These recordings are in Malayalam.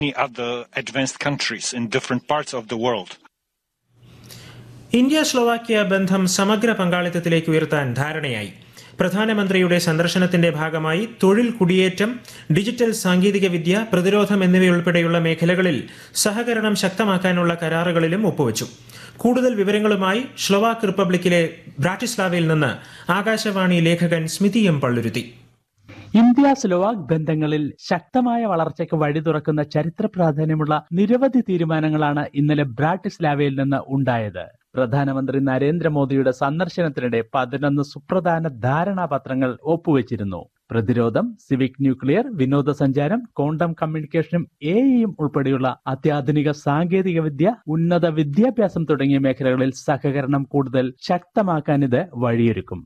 many other advanced countries in different parts of the world. India Slovakia ബന്ധം സമഗ്ര പങ്കാളിത്തത്തിലേക്ക് ഉയർത്താൻ ധാരണയായി പ്രധാനമന്ത്രിയുടെ സന്ദർശനത്തിന്റെ ഭാഗമായി തൊഴിൽ കുടിയേറ്റം ഡിജിറ്റൽ സാങ്കേതികവിദ്യ പ്രതിരോധം എന്നിവയുൾപ്പെടെയുള്ള മേഖലകളിൽ സഹകരണം ശക്തമാക്കാനുള്ള കരാറുകളിലും ഒപ്പുവച്ചു കൂടുതൽ വിവരങ്ങളുമായി സ്ലോവാക്ക് റിപ്പബ്ലിക്കിലെ ബ്രാറ്റിസ്ലാവയിൽ നിന്ന് ആകാശവാണി ലേഖകൻ Smithi M Palluruthy India Slovak ബന്ധങ്ങളിൽ ശക്തമായ വളർച്ചയ്ക്ക് വഴി തുറക്കുന്ന ചരിത്ര പ്രാധാന്യമുള്ള നിരവധി തീരുമാനങ്ങളാണ് ഇന്നലെ ബ്രാട്ടിസ്ലാവയിൽ നിന്ന് ഉണ്ടായത് പ്രധാനമന്ത്രി നരേന്ദ്രമോദിയുടെ സന്ദർശനത്തിനിടെ പതിനൊന്ന് സുപ്രധാന ധാരണാപത്രങ്ങൾ ഒപ്പുവെച്ചിരുന്നു പ്രതിരോധം സിവിക് ന്യൂക്ലിയർ വിനോദസഞ്ചാരം ക്വാണ്ടം കമ്മ്യൂണിക്കേഷനും എയും ഉൾപ്പെടെയുള്ള അത്യാധുനിക സാങ്കേതിക വിദ്യ ഉന്നത വിദ്യാഭ്യാസം തുടങ്ങിയ മേഖലകളിൽ സഹകരണം കൂടുതൽ ശക്തമാക്കാൻ ഇത് വഴിയൊരുക്കും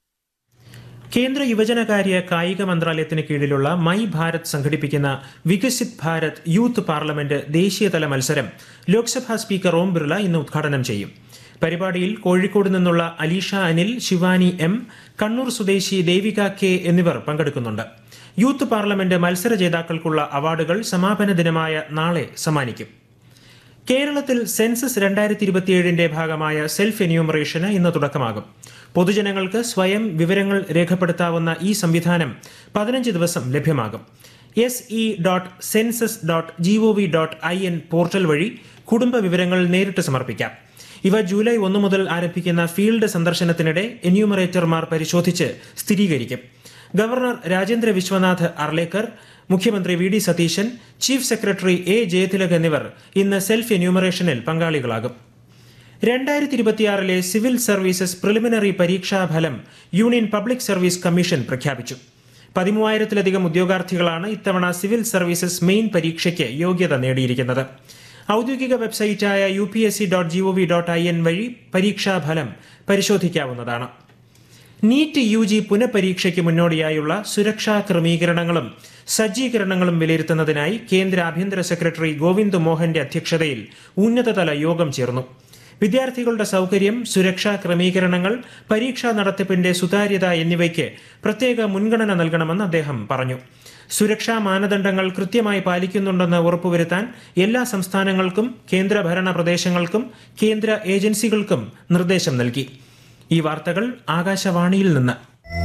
കേന്ദ്ര യുവജനകാര്യ കായിക മന്ത്രാലയത്തിന് കീഴിലുള്ള മൈ ഭാരത് സംഘടിപ്പിക്കുന്ന വികസിത് ഭാരത് യൂത്ത് പാർലമെന്റ് ദേശീയതല മത്സരം ലോക്സഭാ സ്പീക്കർ ഓം ബിർള ഇന്ന് ഉദ്ഘാടനം ചെയ്യും പരിപാടിയിൽ കോഴിക്കോട് നിന്നുള്ള അലീഷ അനിൽ ശിവാനി എം കണ്ണൂർ സ്വദേശി ദേവിക കെ എന്നിവർ പങ്കെടുക്കുന്നുണ്ട് യൂത്ത് പാർലമെന്റ് മത്സര ജേതാക്കൾക്കുള്ള അവാർഡുകൾ സമാപന ദിനമായ നാളെ സമ്മാനിക്കും കേരളത്തിൽ സെൻസസ് രണ്ടായിരത്തി ഇരുപത്തിയേഴിന്റെ ഭാഗമായ സെൽഫ് എന്യൂമറേഷന് ഇന്ന് തുടക്കമാകും പൊതുജനങ്ങൾക്ക് സ്വയം വിവരങ്ങൾ രേഖപ്പെടുത്താവുന്ന ഈ സംവിധാനം പതിനഞ്ച് ദിവസം ലഭ്യമാകും S E dot census dot G O V dot I N portal വഴി കുടുംബ വിവരങ്ങൾ നേരിട്ട് സമർപ്പിക്കാം ഇവ ജൂലൈ ഒന്ന് മുതൽ ആരംഭിക്കുന്ന ഫീൽഡ് സന്ദർശനത്തിനിടെ എന്യൂമറേറ്റർമാർ പരിശോധിച്ച് സ്ഥിരീകരിക്കും ഗവർണർ രാജേന്ദ്ര വിശ്വനാഥ് അർലേക്കർ മുഖ്യമന്ത്രി V D Satheesan chief secretary A Jayathilak എന്നിവർ ഇന്ന് സെൽഫ് എന്യൂമറേഷനിൽ പങ്കാളികളാകും രണ്ടായിരത്തി ഇരുപത്തിയാറിലെ സിവിൽ സർവീസസ് പ്രിലിമിനറി പരീക്ഷാ ഫലം യൂണിയൻ പബ്ലിക് സർവീസ് കമ്മീഷൻ പ്രഖ്യാപിച്ചു പതിമൂവായിരത്തിലധികം ഉദ്യോഗാർത്ഥികളാണ് ഇത്തവണ സിവിൽ സർവീസസ് മെയിൻ പരീക്ഷയ്ക്ക് യോഗ്യത നേടിയിരിക്കുന്നത് ഔദ്യോഗിക വെബ്സൈറ്റായ U P S C dot G O V dot I N വഴി പരീക്ഷാ ഫലം പരിശോധിക്കാവുന്നതാണ് നീറ്റ് യു ജി പുനഃപരീക്ഷയ്ക്ക് മുന്നോടിയായുള്ള സുരക്ഷാ ക്രമീകരണങ്ങളും സജ്ജീകരണങ്ങളും വിലയിരുത്തുന്നതിനായി കേന്ദ്ര ആഭ്യന്തര സെക്രട്ടറി ഗോവിന്ദ് മോഹന്റെ അധ്യക്ഷതയിൽ ഉന്നതതല യോഗം ചേർന്നു വിദ്യാർത്ഥികളുടെ സൗകര്യം സുരക്ഷാ ക്രമീകരണങ്ങൾ പരീക്ഷാ നടത്തിപ്പിന്റെ സുതാര്യത എന്നിവയ്ക്ക് പ്രത്യേക മുൻഗണന നൽകണമെന്ന് അദ്ദേഹം പറഞ്ഞു സുരക്ഷാ മാനദണ്ഡങ്ങൾ കൃത്യമായി പാലിക്കുന്നുണ്ടെന്ന് ഉറപ്പുവരുത്താൻ എല്ലാ സംസ്ഥാനങ്ങൾക്കും കേന്ദ്രഭരണ പ്രദേശങ്ങൾക്കും കേന്ദ്ര ഏജൻസികൾക്കും നിർദ്ദേശം നൽകി ഈ വാർത്തകൾ ആകാശവാണിയിൽ നിന്ന്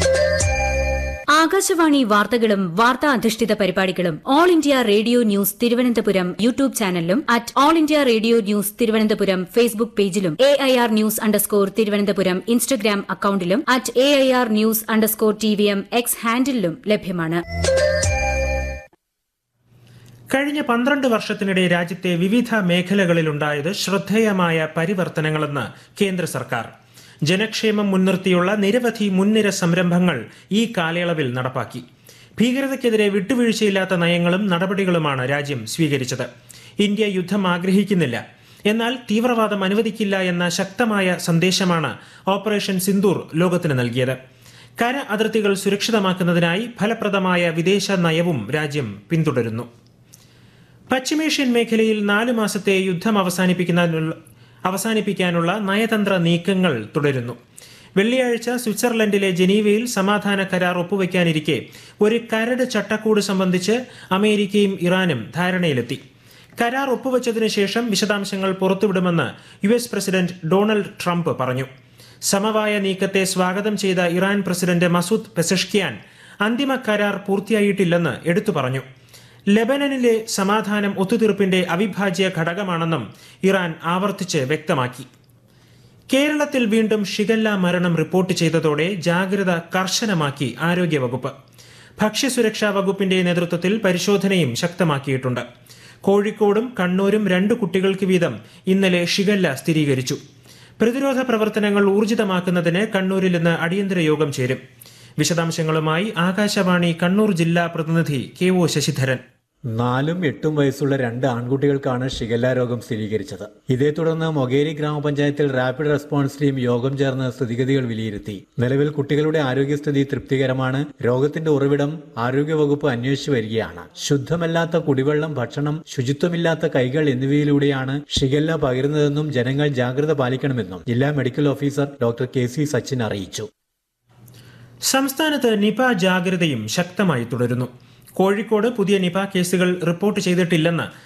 ആകാശവാണി വാർത്തകളും വാർത്താ അധിഷ്ഠിത പരിപാടികളും All India Radio news Thiruvananthapuram YouTube ചാനലിലും at All India Radio news Thiruvananthapuram Facebook പേജിലും A I R news underscore Thiruvananthapuram Instagram അക്കൌണ്ടിലും at A I R news underscore T V M X ഹാൻഡിലും ലഭ്യമാണ് കഴിഞ്ഞ പന്ത്രണ്ട് വർഷത്തിനിടെ രാജ്യത്തെ വിവിധ മേഖലകളിലുണ്ടായത് ശ്രദ്ധേയമായ പരിവർത്തനങ്ങളെന്ന് കേന്ദ്ര സർക്കാർ ജനക്ഷേമം മുൻനിർത്തിയുള്ള നിരവധി മുൻനിര സംരംഭങ്ങൾ ഈ കാലയളവിൽ നടപ്പാക്കി ഭീകരതയ്ക്കെതിരെ വിട്ടുവീഴ്ചയില്ലാത്ത നയങ്ങളും നടപടികളുമാണ് രാജ്യം സ്വീകരിച്ചത് ഇന്ത്യ യുദ്ധം ആഗ്രഹിക്കുന്നില്ല എന്നാൽ തീവ്രവാദം അനുവദിക്കില്ല എന്ന ശക്തമായ സന്ദേശമാണ് ഓപ്പറേഷൻ സിന്ദൂർ ലോകത്തിന് നൽകിയത് കര അതിർത്തികൾ സുരക്ഷിതമാക്കുന്നതിനായി ഫലപ്രദമായ വിദേശ നയവും രാജ്യം പിന്തുടരുന്നു പശ്ചിമേഷ്യൻ മേഖലയിൽ നാലു മാസത്തെ യുദ്ധം അവസാനിപ്പിക്കുന്നതിനുള്ള അവസാനിപ്പിക്കാനുള്ള നയതന്ത്ര നീക്കങ്ങൾ തുടരുന്നു വെള്ളിയാഴ്ച സ്വിറ്റ്സർലൻഡിലെ ജനീവയിൽ സമാധാന കരാർ ഒപ്പുവെക്കാനിരിക്കെ ഒരു കരട് ചട്ടക്കൂട് സംബന്ധിച്ച് അമേരിക്കയും ഇറാനും ധാരണയിലെത്തി കരാർ ഒപ്പുവെച്ചതിനു ശേഷം വിശദാംശങ്ങൾ പുറത്തുവിടുമെന്ന് U S president Donald Trump പറഞ്ഞു സമവായ നീക്കത്തെ സ്വാഗതം ചെയ്ത ഇറാൻ പ്രസിഡന്റ് മസൂദ് പെസഷ്കിയാൻ അന്തിമ കരാർ പൂർത്തിയായിട്ടില്ലെന്ന് എടുത്തു പറഞ്ഞു ലെബനനിലെ സമാധാനം ഒത്തുതീർപ്പിന്റെ അവിഭാജ്യ ഘടകമാണെന്നും ഇറാൻ ആവർത്തിച്ച് വ്യക്തമാക്കി കേരളത്തിൽ വീണ്ടും ഷിഗല്ല മരണം റിപ്പോർട്ട് ചെയ്തതോടെ ജാഗ്രത കർശനമാക്കി ആരോഗ്യവകുപ്പ് ഭക്ഷ്യസുരക്ഷാ വകുപ്പിന്റെ നേതൃത്വത്തിൽ പരിശോധനയും ശക്തമാക്കിയിട്ടുണ്ട് കോഴിക്കോടും കണ്ണൂരും രണ്ട് കുട്ടികൾക്ക് വീതം ഇന്നലെ ഷിഗല്ല സ്ഥിരീകരിച്ചു പ്രതിരോധ പ്രവർത്തനങ്ങൾ ഊർജിതമാക്കുന്നതിന് കണ്ണൂരിൽ ഇന്ന് അടിയന്തര യോഗം ചേരും വിശദാംശങ്ങളുമായി ആകാശവാണി കണ്ണൂർ ജില്ലാ പ്രതിനിധി കെ ഒ ശശിധരൻ നാലും എട്ടും വയസ്സുള്ള രണ്ട് ആൺകുട്ടികൾക്കാണ് ഷിഗല്ല രോഗം സ്ഥിരീകരിച്ചത് ഇതേ തുടർന്ന് മൊകേരി ഗ്രാമപഞ്ചായത്തിൽ റാപ്പിഡ് റെസ്പോൺസ് ടീം യോഗം ചേർന്ന് സ്ഥിതിഗതികൾ വിലയിരുത്തി നിലവിൽ കുട്ടികളുടെ ആരോഗ്യസ്ഥിതി തൃപ്തികരമാണ് രോഗത്തിന്റെ ഉറവിടം ആരോഗ്യവകുപ്പ് അന്വേഷിച്ചു വരികയാണ് ശുദ്ധമല്ലാത്ത കുടിവെള്ളം ഭക്ഷണം ശുചിത്വമില്ലാത്ത കൈകൾ എന്നിവയിലൂടെയാണ് ഷിഗല്ല പകരുന്നതെന്നും ജനങ്ങൾ ജാഗ്രത പാലിക്കണമെന്നും ജില്ലാ medical officer doctor K C Sachin അറിയിച്ചു സംസ്ഥാനത്ത് നിപ ജാഗ്രതയും ശക്തമായി തുടരുന്നു കോഴിക്കോട് പുതിയ നിപ കേസുകൾ റിപ്പോർട്ട് ചെയ്തിട്ടില്ലെന്ന്